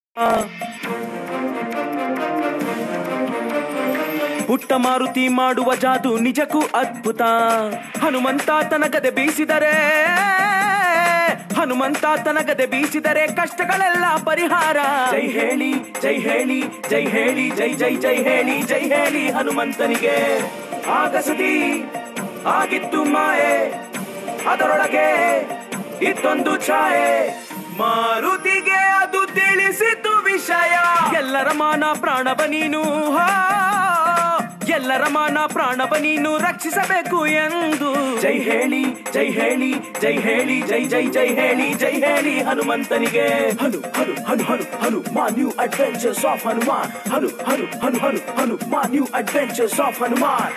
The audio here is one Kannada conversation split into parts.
ಪುಟ್ಟ ಮಾರುತಿ ಮಾಡುವ ಜಾದು ನಿಜಕ್ಕೂ ಅದ್ಭುತ ಹನುಮಂತ ತನಗದೆ ಬೀಸಿದರೆ ಹನುಮಂತ ತನಗದೆ ಬೀಸಿದರೆ ಕಷ್ಟಗಳೆಲ್ಲ ಪರಿಹಾರ ಜೈ ಹೇಳಿ ಜೈ ಹೇಳಿ ಜೈ ಹೇಳಿ ಜೈ ಜೈ ಜೈ ಹೇಳಿ ಜೈ ಹೇಳಿ ಹನುಮಂತನಿಗೆ ಆಗಸದಿ ಆಗಿತ್ತು ಮಾಯೆ ಅದರೊಳಗೆ ಇತ್ತೊಂದು ಛಾಯೆ ಮಾರುತಿಗೆ ಅದು ತಿಳಿಸಿತು ವಿಷಯ ಎಲ್ಲರ ಮಾನ ಪ್ರಾಣವ ನೀನು ಹಾ, ಎಲ್ಲರ ಮಾನ ಪ್ರಾಣವ ನೀನು ರಕ್ಷಿಸಬೇಕು ಎಂದು ಜೈ ಹೇಳಿ ಜೈ ಹೇಳಿ ಜೈ ಹೇಳಿ ಜೈ ಜೈ ಜೈ ಹೇಳಿ ಜೈ ಹೇಳಿ ಹನುಮಂತನಿಗೆ ಹನು ಹನು ಹನು ಹನು ಹನು ಮಾ ನ್ಯೂ ಅಡ್ವೆಂಚರ್ಸ್ ಆಫ್ ಹನುಮಾನ್ ಹನು ಹನು ಹನು ಹನು ಹನು ಮಾ ನ್ಯೂ ಅಡ್ವೆಂಚರ್ಸ್ ಆಫ್ ಹನುಮಾನ್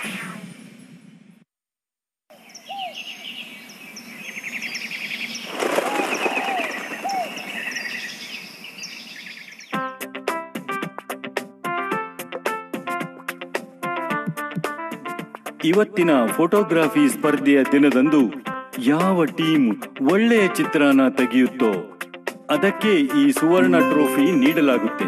ಇವತ್ತಿನ ಫೋಟೋಗ್ರಫಿ ಸ್ಪರ್ಧೆಯ ದಿನದಂದು ಯಾವ ಟೀಮ್ ಒಳ್ಳೆಯ ಚಿತ್ರನ ತೆಗೆಯುತ್ತೋ ಅದಕ್ಕೆ ಈ ಸುವರ್ಣ ಟ್ರೋಫಿ ನೀಡಲಾಗುತ್ತೆ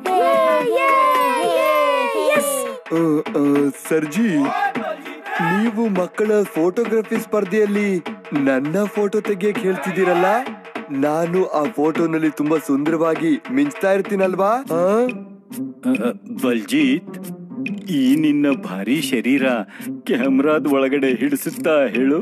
ಆ, ಆ, ಸರ್ಜಿ ನೀವು ಮಕ್ಕಳ ಫೋಟೋಗ್ರಫಿ ಸ್ಪರ್ಧೆಯಲ್ಲಿ ನನ್ನ ಫೋಟೋ ತೆಗಿಯಕ್ ಹೇಳ್ತಿದ್ದೀರಲ್ಲ ನಾನು ಆ ಫೋಟೋನಲ್ಲಿ ತುಂಬಾ ಸುಂದರವಾಗಿ ಮಿಂಚ್ತಾ ಇರ್ತೀನಲ್ವಾ ಆ? ಅ, ಬಲ್ಜೀತ್ ಈ ನಿನ್ನ ಭಾರಿ ಶರೀರ ಕ್ಯಾಮ್ರಾದ ಒಳಗಡೆ ಹಿಡಿಸುತ್ತಾ ಹೇಳು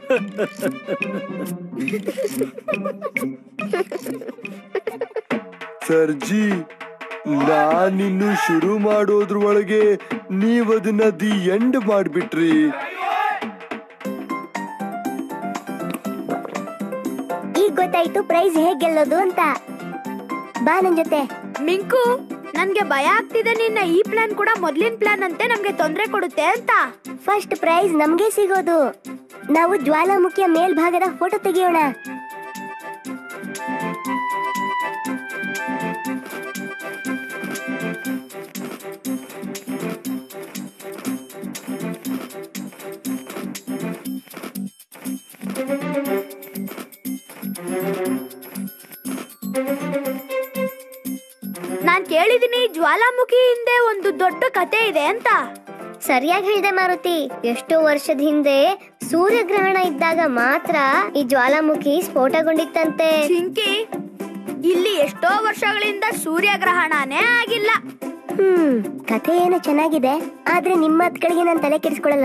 ಸರ್ಜಿ ನಾನಿನ್ನು ಶುರು ಮಾಡೋದ್ರ ಒಳಗೆ ನೀವದನ್ನ ದಿ ಎಂಡ್ ಮಾಡ್ಬಿಟ್ರಿ ಈಗ ಗೊತ್ತಾಯ್ತು ಪ್ರೈಸ್ ಹೇಗ್ ಗೆಲ್ಲೋದು ಅಂತ ಬಾ ನನ್ ಜೊತೆ ಮಿಂಕು ನನ್ಗೆ ಭಯ ಆಗ್ತಿದೆ ನಿನ್ನ ಈ ಪ್ಲಾನ್ ಕೂಡ ಮೊದ್ಲಿನ ಪ್ಲಾನ್ ಅಂತೆ ನಮ್ಗೆ ತೊಂದರೆ ಕೊಡುತ್ತೆ ಅಂತ ಫಸ್ಟ್ ಪ್ರೈಸ್ ನಮ್ಗೆ ಸಿಗೋದು ನಾವು ಜ್ವಾಲಾಮುಖಿಯ ಮೇಲ್ಭಾಗದ ಫೋಟೋ ತೆಗೆಯೋಣ ನಾನ್ ಕೇಳಿದೀನಿ ಜ್ವಾಲಾಮುಖಿ ಹಿಂದೆ ಒಂದು ದೊಡ್ಡ ಕತೆ ಇದೆ ಅಂತ ಸರಿಯಾಗಿ ಹೇಳಿದೆ ಮಾರುತಿ ಎಷ್ಟೋ ವರ್ಷದ ಹಿಂದೆ ಸೂರ್ಯಗ್ರಹಣ ಇದ್ದಾಗ ಮಾತ್ರ ಈ ಜ್ವಾಲಾಮುಖಿ ಸ್ಫೋಟಗೊಂಡಿತ್ತಂತೆ ಚಿಂಕಿ ಇಲ್ಲಿ ಎಷ್ಟೋ ವರ್ಷಗಳಿಂದ ಸೂರ್ಯಗ್ರಹಣನೇ ಆಗಿಲ್ಲ ಹ್ಮ್ ಕಥೆ ಏನೋ ಚೆನ್ನಾಗಿದೆ ಆದ್ರೆ ನಿಮ್ಮ ಮಾತುಗಳಿಗೆ ನಾನು ತಲೆ ಕೆಡಿಸ್ಕೊಳ್ಳಲ್ಲ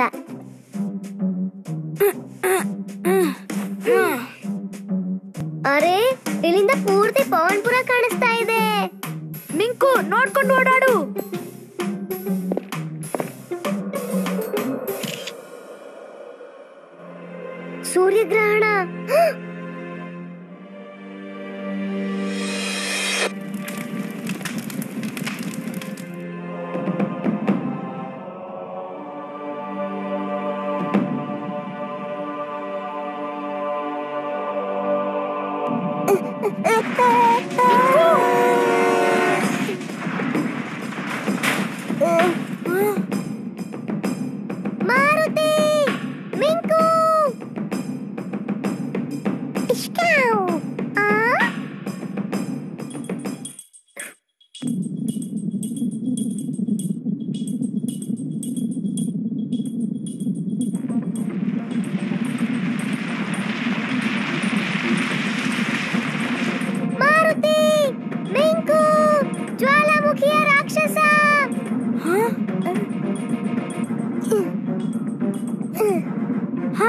ಅರೆ ಇಲ್ಲಿಂದ ಪೂರ್ತಿ ಪವನ್ಪುರ ಕಾಣಿಸ್ತಾ ಇದೆ ಮಿಂಕು ನೋಡ್ಕೊಂಡು ಓಡಾಡು ಸೂರ್ಯಗ್ರಹಣ ಮಾರುತಿ ಮಿಂಕು ಇಷ್ಕಾವ್. ಆ? ಮಾರುತಿ ಮಿಂಕು ಜ್ವಾಲಾಮುಖಿಯ ರಾಕ್ಷಸ ಹಾ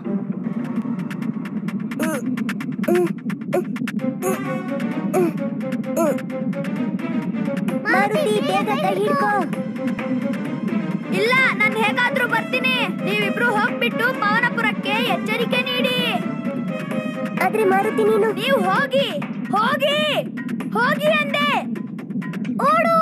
ಮಾರುತಿ ಬೇಗ ಕೈ ಹಿಡ್ಕೋ ಇಲ್ಲ ನಾನು ಹೇಗಾದ್ರೂ ಬರ್ತೀನಿ ನೀವಿಬ್ರು ಹೋಗ್ಬಿಟ್ಟು ಪವನಪುರಕ್ಕೆ ಎಚ್ಚರಿಕೆ ನೀಡಿ ಆದ್ರೆ ಮಾರುತಿ ನೀನು ನೀವು ಹೋಗಿ ಹೋಗಿ ಹೋಗಿ ಅಂದೆ ಓಡು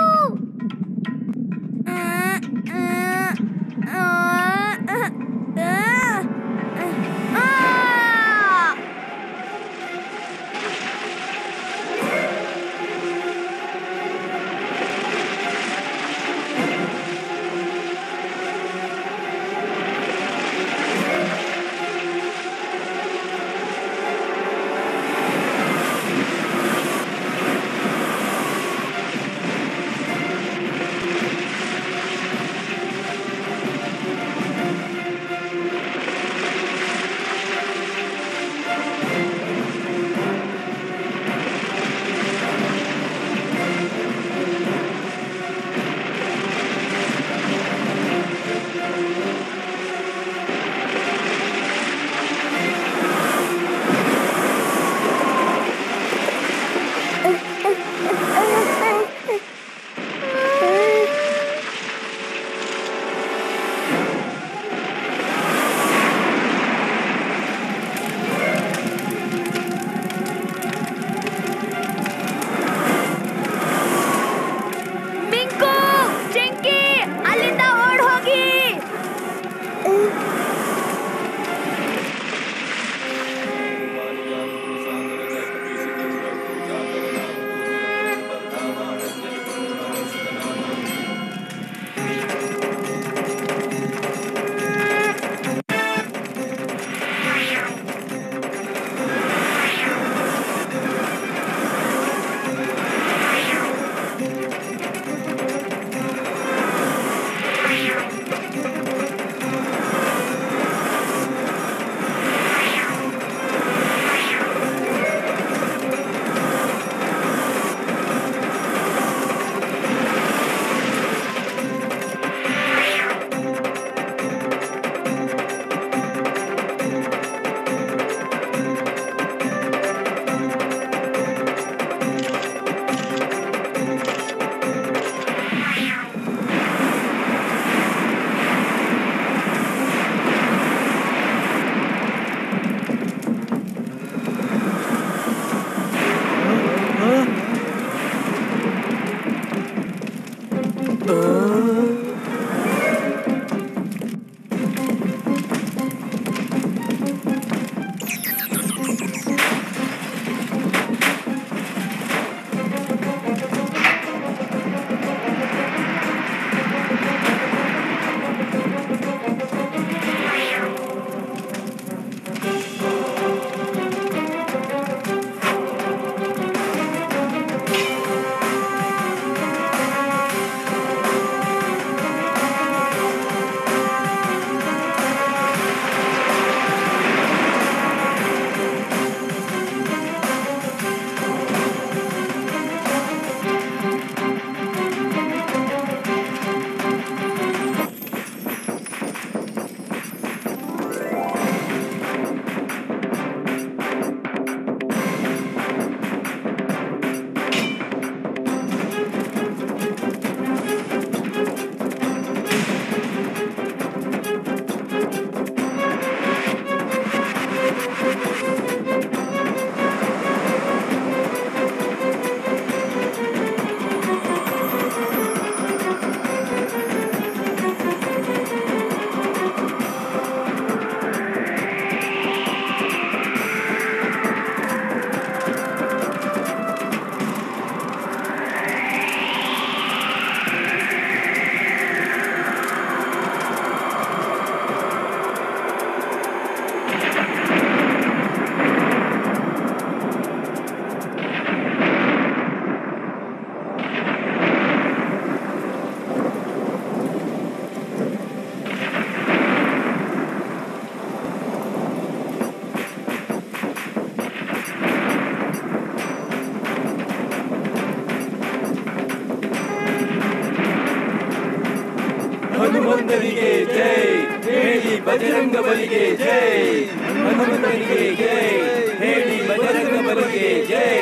ಹನುಮಂತನಿಗೆ ಜೈ ಹೇಳಿ ಬಜರಂಗ ಬಲಿಗೆ ಜೈ ಹನುಮಂತನಿಗೆ ಜೈ ಹೇಳಿ ಬಜರಂಗ ಬಲಿಗೆ ಜೈ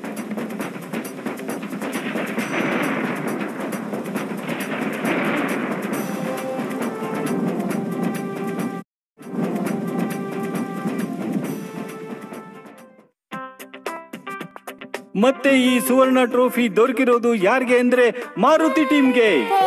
ಮತ್ತೆ ಈ ಸುವರ್ಣ ಟ್ರೋಫಿ ದೊರಕಿರೋದು ಯಾರಿಗೆ ಅಂದ್ರೆ ಮಾರುತಿ ಟೀಮ್ಗೆ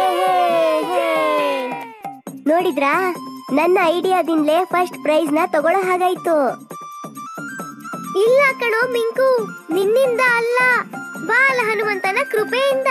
ನೋಡಿದ್ರಾ ನನ್ನ ಐಡಿಯಾದಿಂದಲೇ ಫಸ್ಟ್ ಪ್ರೈಸ್ ನ ತಗೊಳ್ಳೋ ಹಾಗಾಯ್ತು ಇಲ್ಲ ಕಣೋ ಮಿಂಕು ನಿನ್ನಿಂದ ಅಲ್ಲ ಬಾಲ ಹನುಮಂತನ ಕೃಪೆಯಿಂದ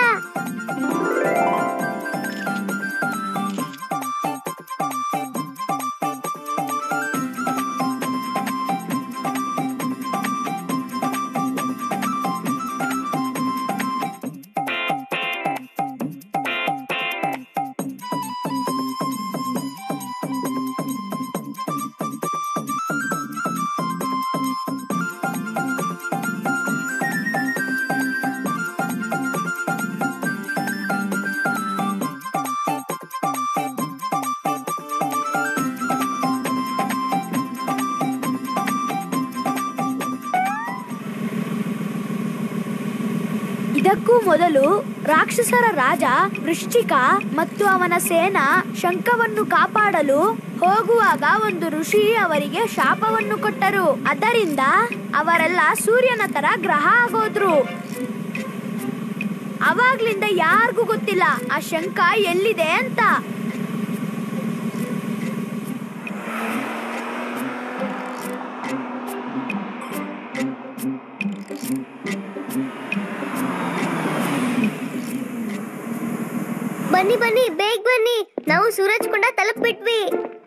ಇದಕ್ಕೂ ಮೊದಲು ರಾಕ್ಷಸರ ರಾಜ ವೃಶ್ಚಿಕ ಮತ್ತು ಅವನ ಸೇನಾ ಶಂಖವನ್ನು ಕಾಪಾಡಲು ಹೋಗುವಾಗ ಒಂದು ಋಷಿ ಅವರಿಗೆ ಶಾಪವನ್ನು ಕೊಟ್ಟರು ಅದರಿಂದ ಅವರೆಲ್ಲ ಸೂರ್ಯನ ತರ ಗ್ರಹ ಆಗೋದ್ರು ಅವಾಗ್ಲಿಂದ ಯಾರಿಗೂ ಗೊತ್ತಿಲ್ಲ ಆ ಶಂಖ ಎಲ್ಲಿದೆ ಅಂತ ಬನ್ನಿ ಬನ್ನಿ ಬೇಗ ಬನ್ನಿ ನಾವು ಸೂರಜ್ ಕೊಂಡ ತಲುಪ್ಬಿಟ್ವಿ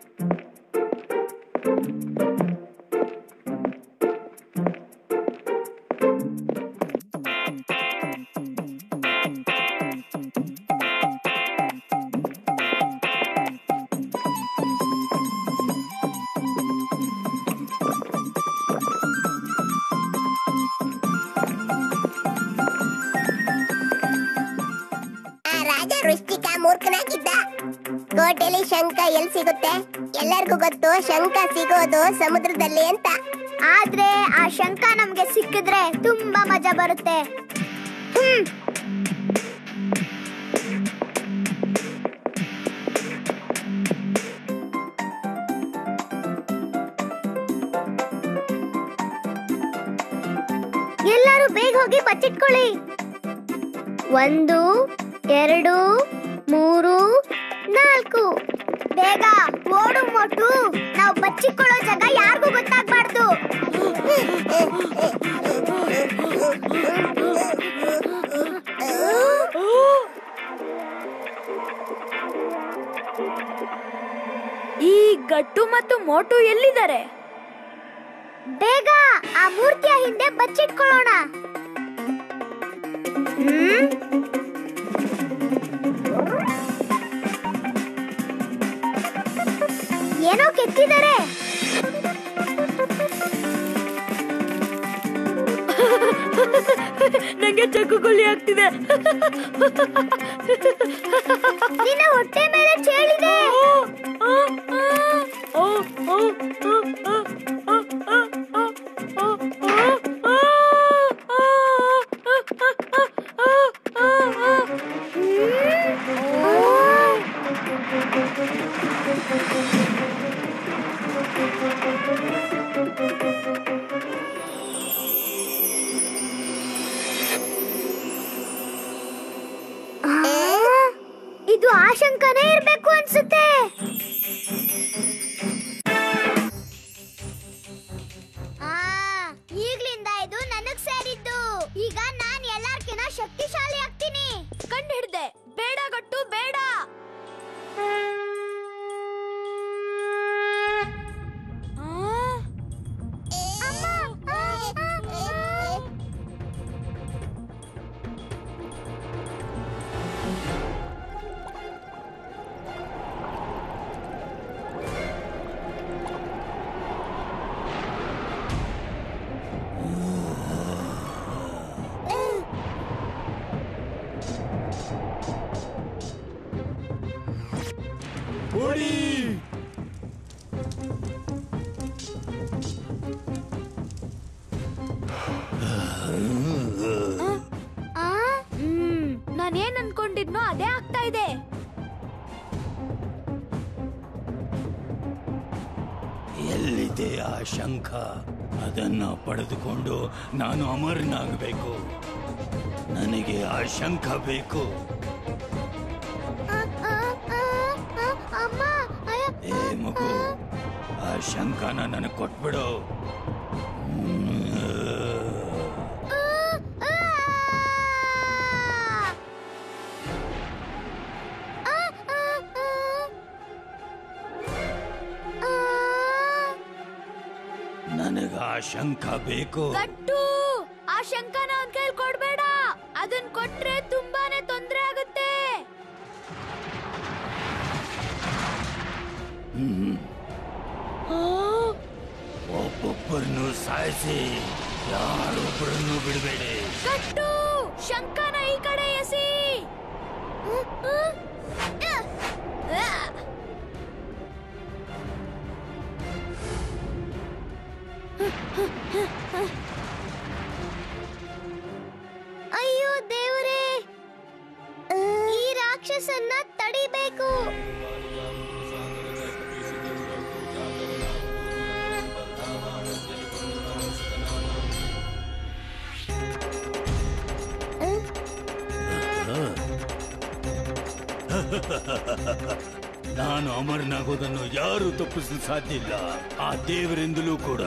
ರಾಜ ವೃಶ್ಚಿಕ ಮೂರ್ಖನಾಗಿದ್ದ ಕೋಟೆಲಿ ಶಂಖ ಎಲ್ ಸಿಗುತ್ತೆ ಎಲ್ಲರಿಗೂ ಗೊತ್ತು ಶಂಖ ಸಿಗೋದು ಸಮುದ್ರದಲ್ಲಿ ಅಂತ ಆದ್ರೆ ಆ ಶಂಖ ನಮ್ಗೆ ಸಿಕ್ಕಿದ್ರೆ ತುಂಬಾ ಮಜಾ ಬರುತ್ತೆ ಹ್ಮ್ ಎಲ್ಲರೂ ಬೇಗ ಹೋಗಿ ಬಚ್ಚಿಟ್ಕೊಳ್ಳಿ ಒಂದು ಎರಡು ಮೂರು ನಾಲ್ಕು ಬೇಗ ಓಡು ಮೊಟ್ಟು ನಾವು ಬಚ್ಚಿಕೊಳ್ಳೋ ಜಾಗ ಯಾರಿಗೂ ಗೊತ್ತಾಗ್ಬಾರ್ದು ಈ ಗಟ್ಟು ಮತ್ತು ಮೋಟು ಎಲ್ಲಿದ್ದಾರೆ ಬೇಗ ಆ ಮೂರ್ತಿಯ ಹಿಂದೆ ಬಚ್ಚಿಟ್ಕೊಳ್ಳೋಣ ಹ್ಮ್? ಏನೋ ಕೆತ್ತಿದ್ದಾರೆ ನಂಗೆ ಚಕ್ಕುಗೊಳ್ಳಿ ಆಗ್ತಿದೆ ನಿನ್ನ ಹೊಟ್ಟೆ ಮೇಲೆ ಚೇಳಿದೆ ಇದು ಆಶಂಕನೇ ಇರ್ಬೇಕು ಅನ್ಸುತ್ತೆ ಆ, ಈಗ್ಲಿಂದ ಇದು ನನಗ್ ಸೇರಿದ್ದು ಈಗ ನಾನ್ ಎಲ್ಲಾರ್ಕಿನ ಶಕ್ತಿಶಾಲಿ ಆಗ್ತೀನಿ ಕಂಡು ಹಿಡ್ದೆ ಬೇಡ ಗಟ್ಟು ಬೇಡ ಆ? ಆ, ಹ್ಮ್ ನಾನೇನ್ ಅನ್ಕೊಂಡಿದ್ನೋ ಅದೇ ಆಗ್ತಾ ಇದೆ ಎಲ್ಲಿದೆ ಆ ಶಂಖ ಅದನ್ನ ಪಡೆದುಕೊಂಡು ನಾನು ಅಮರನಾಗಬೇಕು ನನಗೆ ಆ ಶಂಖ ಬೇಕು ಆ, ಆ, ಆ, ಆ, ಅಮ್ಮ ಅಯ್ಯ, ಏ ಮಗು ಆ ಶಂಖನ ನನಗೆ ಕೊಟ್ಬಿಡು ಆ, ಆ. ಆ, ಆ, ಆ. ಆ. ನನಗೆ ಆ ಶಂಖ ಬೇಕು ಗಟ್ಟು ಆ ಶಂಕನ ಅವನ್ ಕೈಲಿ ಕೊಡ್ಬೇಡ ಅದನ್ ಕೊಟ್ರೆ ತುಂಬಾನೇ ತೊಂದ್ರೆ ಆಗುತ್ತೆ ಒಬ್ಬೊಬ್ಬರನ್ನು ಸಾಯಿಸಿ ಯಾರೊಬ್ಬರನ್ನು ಬಿಡಬೇಡಿ ಗಟ್ಟು ಶಂಕನ ಈ ಕಡೆ ಎಸಿ ಅಯ್ಯೋ ದೇವರೇ ಈ ರಾಕ್ಷಸನ್ನ ತಡಿಬೇಕು ನಾನು ಅಮರನಾಗೋದನ್ನು ಯಾರು ತಪ್ಪಿಸಲು ಸಾಧ್ಯ ಇಲ್ಲ ಆ ದೇವರಿಂದಲೂ ಕೂಡ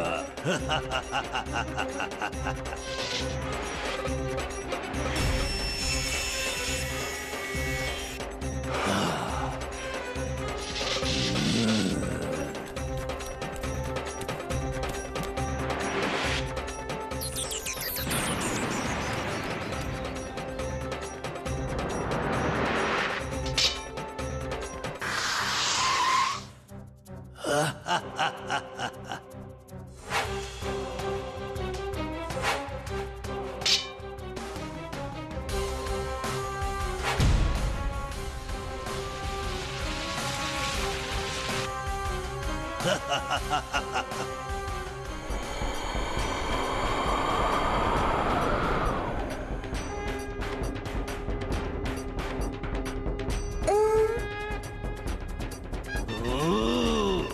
ಓ!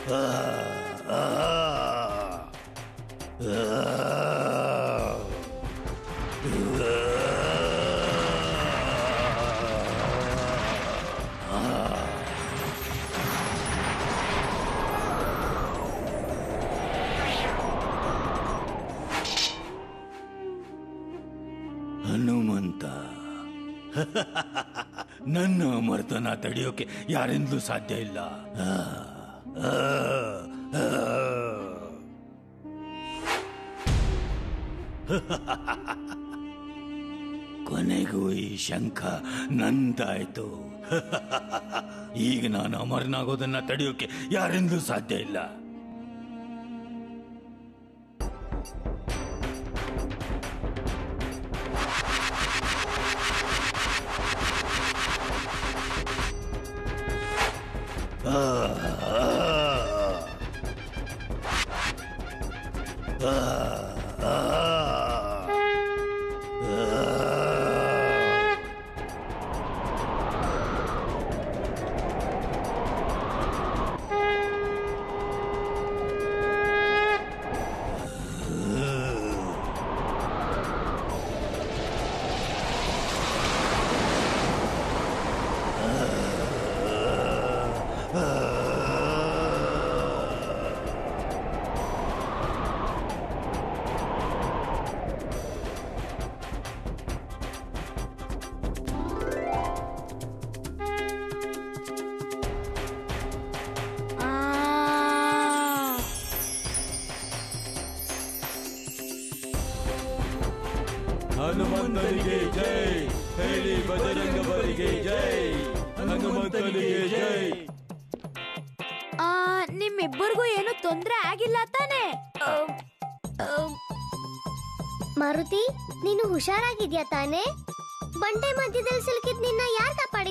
ಹನುಮಂತ ನನ್ನ ಅಮರ್ತನ ತಡೆಯೋಕೆ ಯಾರಿಂದಲೂ ಸಾಧ್ಯ ಇಲ್ಲ ಆ, ಆ, ಆ. ಕೊನೆಗೂ ಈ ಶಂಖ ನಂದಾಯ್ತು ಈಗ ನಾನು ಅಮರನಾಗೋದನ್ನ ತಡೆಯೋಕೆ ಯಾರಿಂದಲೂ ಸಾಧ್ಯ ಇಲ್ಲ ಹನುಮಂತನಿಗೆ ಜೈ ಹೇಳಿ ಬಜರಂಗಬಲಿಗೆ ಜೈ ಹನುಮಂತನಿಗೆ ಜೈ ಆ, ನಿಮ್ಮಿಬ್ಬರಿಗೂ ಏನು ತೊಂದ್ರೆ ಆಗಿಲ್ಲ ತಾನೇ ಮಾರುತಿ ನೀನು ಹುಷಾರಾಗಿದ್ಯಾ ತಾನೇ ಬಂಡೆ ಮಧ್ಯದಲ್ಲಿ ಸಿಲುಕಿದ್ ನಿನ್ನ ಯಾರ್ ಕಾಪಾಡಿ